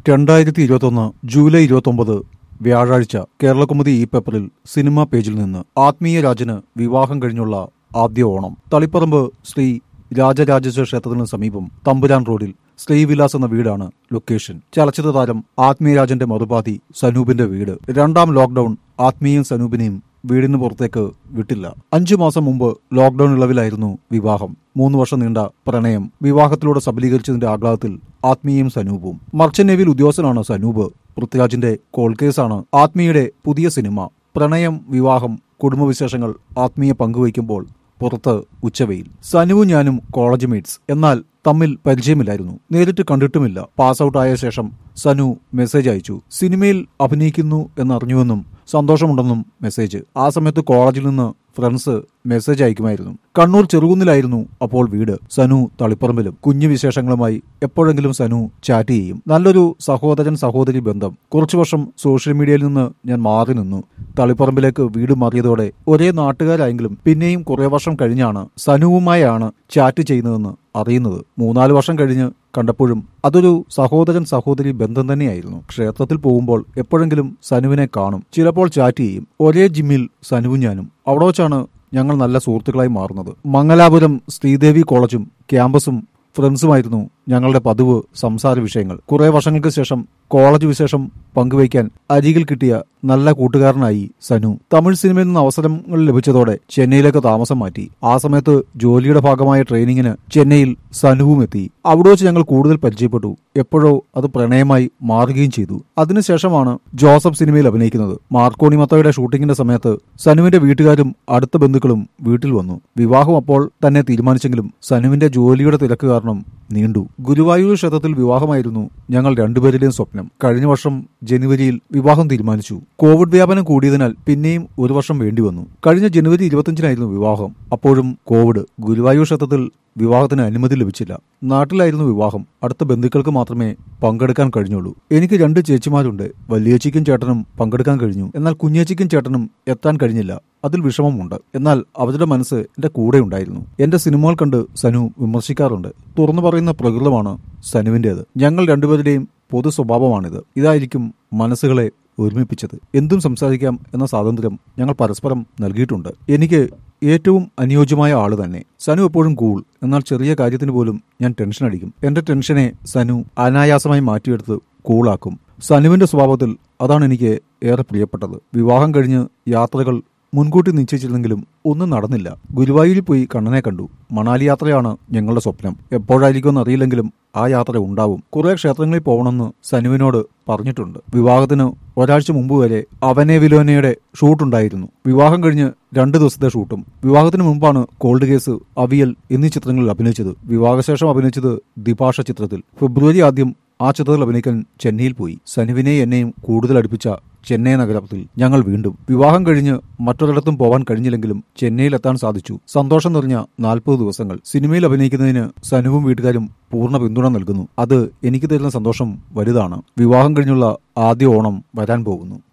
രണ്ടായിരത്തി ഇരുപത്തൊന്ന് ജൂലൈ ഇരുപത്തൊമ്പത് വ്യാഴാഴ്ച കേരളകുമുദി ഈ പേപ്പറിൽ സിനിമാ പേജിൽ നിന്ന് ആത്മീയ രാജന് വിവാഹം കഴിഞ്ഞുള്ള ആദ്യ ഓണം തളിപ്പറമ്പ് ശ്രീ രാജരാജേശ്വര ക്ഷേത്രത്തിന് സമീപം തമ്പുരാൻ റോഡിൽ ശ്രീവിലാസ് എന്ന വീടാണ് ലൊക്കേഷൻ ചലച്ചിത്ര താരം ആത്മീയരാജന്റെ മറുപാതി സനൂപിന്റെ വീട് രണ്ടാം ലോക്ഡൌൺ ആത്മീയും സനൂപിനെയും വീടിന് പുറത്തേക്ക് വിട്ടില്ല അഞ്ചു മാസം മുമ്പ് ലോക്ഡൌൺ ഇളവിലായിരുന്നു വിവാഹം മൂന്ന് വർഷം നീണ്ട പ്രണയം വിവാഹത്തിലൂടെ സബലീകരിച്ചതിന്റെ ആഹ്ലാദത്തിൽ ആത്മീയും സനൂപും മർച്ചന്റ് നേവിയിൽ ഉദ്യോഗസ്ഥനാണ് സനൂപ് പൃഥ്വിരാജിന്റെ കോൾ കേസാണ് ആത്മീയുടെ പുതിയ സിനിമ പ്രണയം വിവാഹം കുടുംബവിശേഷങ്ങൾ ആത്മീയ പങ്കുവയ്ക്കുമ്പോൾ പുറത്ത് ഉച്ചവെയിൽ സനുവും ഞാനും കോളേജ് മേറ്റ്സ് എന്നാൽ തമ്മിൽ പരിചയമില്ലായിരുന്നു നേരിട്ട് കണ്ടിട്ടുമില്ല പാസ് ഔട്ട് ആയ ശേഷം സനു മെസ്സേജ് അയച്ചു സിനിമയിൽ അഭിനയിക്കുന്നു എന്നറിഞ്ഞുവെന്നും സന്തോഷമുണ്ടെന്നും മെസ്സേജ് ആ സമയത്ത് കോളേജിൽ നിന്ന് ഫ്രണ്ട്സ് മെസ്സേജ് അയക്കുമായിരുന്നു കണ്ണൂർ ചെറുകുന്നിലായിരുന്നു അപ്പോൾ വീട് സനു തളിപ്പറമ്പിലും കുഞ്ഞു വിശേഷങ്ങളുമായി എപ്പോഴെങ്കിലും സനു ചാറ്റ് ചെയ്യും നല്ലൊരു സഹോദരൻ സഹോദരി ബന്ധം കുറച്ചു വർഷം സോഷ്യൽ മീഡിയയിൽ നിന്ന് ഞാൻ മാറി നിന്നു തളിപ്പറമ്പിലേക്ക് വീട് മാറിയതോടെ ഒരേ നാട്ടുകാരായെങ്കിലും പിന്നെയും കുറെ വർഷം കഴിഞ്ഞാണ് സനുവുമായാണ് ചാറ്റ് ചെയ്യുന്നതെന്ന് അറിയുന്നത് മൂന്നാല് വർഷം കഴിഞ്ഞ് കണ്ടപ്പോഴും അതൊരു സഹോദരൻ സഹോദരി ബന്ധം തന്നെയായിരുന്നു ക്ഷേത്രത്തിൽ പോകുമ്പോൾ എപ്പോഴെങ്കിലും സനുവിനെ കാണും ചിലപ്പോൾ ചാറ്റ് ചെയ്യും ഒരേ ജിമ്മിൽ സനുവും ഞാനും അവിടെ വെച്ചാണ് ഞങ്ങൾ നല്ല സുഹൃത്തുക്കളായി മാറുന്നത് മംഗലാപുരം ശ്രീദേവി കോളേജും ക്യാമ്പസും ഫ്രണ്ട്സുമായിരുന്നു ഞങ്ങളുടെ പതിവ് സംസാര വിഷയങ്ങൾ കുറെ വർഷങ്ങൾക്ക് ശേഷം കോളേജ് വിശേഷം പങ്കുവയ്ക്കാൻ അരികിൽ കിട്ടിയ നല്ല കൂട്ടുകാരനായി സനു തമിഴ് സിനിമയിൽ നിന്ന് അവസരങ്ങൾ ലഭിച്ചതോടെ ചെന്നൈയിലേക്ക് താമസം മാറ്റി ആ സമയത്ത് ജോലിയുടെ ഭാഗമായ ട്രെയിനിങ്ങിന് ചെന്നൈയിൽ സനുവും എത്തി അവിടെ വെച്ച് ഞങ്ങൾ കൂടുതൽ പരിചയപ്പെട്ടു എപ്പോഴോ അത് പ്രണയമായി മാറുകയും ചെയ്തു അതിനുശേഷമാണ് ജോസഫ് സിനിമയിൽ അഭിനയിക്കുന്നത് മാർക്കോണി മത്തയുടെ ഷൂട്ടിങ്ങിന്റെ സമയത്ത് സനുവിന്റെ വീട്ടുകാരും അടുത്ത ബന്ധുക്കളും വീട്ടിൽ വന്നു വിവാഹം അപ്പോൾ തന്നെ തീരുമാനിച്ചെങ്കിലും സനുവിന്റെ ജോലിയുടെ തിരക്ക് കാരണം നീണ്ടു ഗുരുവായൂർ ക്ഷേത്രത്തിൽ വിവാഹമായിരുന്നു ഞങ്ങൾ രണ്ടുപേരുടെയും സ്വപ്നം കഴിഞ്ഞ വർഷം ജനുവരിയിൽ വിവാഹം തീരുമാനിച്ചു കോവിഡ് വ്യാപനം കൂടിയതിനാൽ പിന്നെയും ഒരു വർഷം വേണ്ടി വന്നു കഴിഞ്ഞ ജനുവരി ഇരുപത്തിയഞ്ചിനായിരുന്നു വിവാഹം അപ്പോഴും കോവിഡ് ഗുരുവായൂർ ക്ഷേത്രത്തിൽ വിവാഹത്തിന് അനുമതി ലഭിച്ചില്ല നാട്ടിലായിരുന്നു വിവാഹം അടുത്ത ബന്ധുക്കൾക്ക് മാത്രമേ പങ്കെടുക്കാൻ കഴിഞ്ഞുള്ളൂ എനിക്ക് രണ്ട് ചേച്ചിമാരുണ്ട് വലിയേച്ചിക്കും ചേട്ടനും പങ്കെടുക്കാൻ കഴിഞ്ഞു എന്നാൽ കുഞ്ഞേച്ചിക്കും ചേട്ടനും എത്താൻ കഴിഞ്ഞില്ല അതിൽ വിഷമമുണ്ട് എന്നാൽ അവരുടെ മനസ്സ് എന്റെ കൂടെ ഉണ്ടായിരുന്നു എന്റെ സിനിമകൾ കണ്ട് സനു വിമർശിക്കാറുണ്ട് തുറന്നു പറയുന്ന പ്രകൃതമാണ് സനുവിന്റേത് ഞങ്ങൾ രണ്ടുപേരുടെയും പൊതു സ്വഭാവമാണിത് ഇതായിരിക്കും മനസ്സുകളെ ഒരുമിപ്പിച്ചത് എന്തും സംസാരിക്കാം എന്ന സ്വാതന്ത്ര്യം ഞങ്ങൾ പരസ്പരം നൽകിയിട്ടുണ്ട് എനിക്ക് ഏറ്റവും അനുയോജ്യമായ ആള് തന്നെ സനു എപ്പോഴും കൂൾ എന്നാൽ ചെറിയ കാര്യത്തിന് പോലും ഞാൻ ടെൻഷൻ അടിക്കും എന്റെ ടെൻഷനെ സനു അനായാസമായി മാറ്റിയെടുത്ത് കൂളാക്കും സനുവിന്റെ സ്വഭാവത്തിൽ അതാണ് എനിക്ക് ഏറെ പ്രിയപ്പെട്ടത് വിവാഹം കഴിഞ്ഞ് യാത്രകൾ മുൻകൂട്ടി നിശ്ചയിച്ചിരുന്നെങ്കിലും ഒന്നും നടന്നില്ല ഗുരുവായൂരിൽ പോയി കണ്ണനെ കണ്ടു മണാലി യാത്രയാണ് ഞങ്ങളുടെ സ്വപ്നം എപ്പോഴായിരിക്കുമെന്ന് അറിയില്ലെങ്കിലും ആ യാത്ര ഉണ്ടാവും കുറെ ക്ഷേത്രങ്ങളിൽ പോകണമെന്ന് സനുവിനോട് പറഞ്ഞിട്ടുണ്ട് വിവാഹത്തിന് ഒരാഴ്ച മുമ്പ് വരെ അവനെ വിലോനയുടെ ഷൂട്ടുണ്ടായിരുന്നു വിവാഹം കഴിഞ്ഞ് രണ്ട് ദിവസത്തെ ഷൂട്ടും വിവാഹത്തിന് മുമ്പാണ് കോൾഡ് കേസ് അവിയൽ എന്നീ ചിത്രങ്ങളിൽ അഭിനയിച്ചത് വിവാഹശേഷം അഭിനയിച്ചത് ദിപാഷ ചിത്രത്തിൽ ഫെബ്രുവരി ആദ്യം ആ ചിത്രത്തിൽ അഭിനയിക്കാൻ ചെന്നൈയിൽ പോയി സനുവിനെയും എന്നെയും കൂടുതൽ അടുപ്പിച്ച ചെന്നൈ നഗരത്തിൽ ഞങ്ങൾ വീണ്ടും വിവാഹം കഴിഞ്ഞ് മറ്റൊരിടത്തും പോവാൻ കഴിഞ്ഞില്ലെങ്കിലും ചെന്നൈയിൽ എത്താൻ സാധിച്ചു സന്തോഷം നിറഞ്ഞ നാൽപ്പത് ദിവസങ്ങൾ സിനിമയിൽ അഭിനയിക്കുന്നതിന് സനുവും വീട്ടുകാരും പൂർണ്ണ പിന്തുണ നൽകുന്നു അത് എനിക്ക് തരുന്ന സന്തോഷം വലുതാണ് വിവാഹം കഴിഞ്ഞുള്ള ആദ്യ ഓണം വരാൻ പോകുന്നു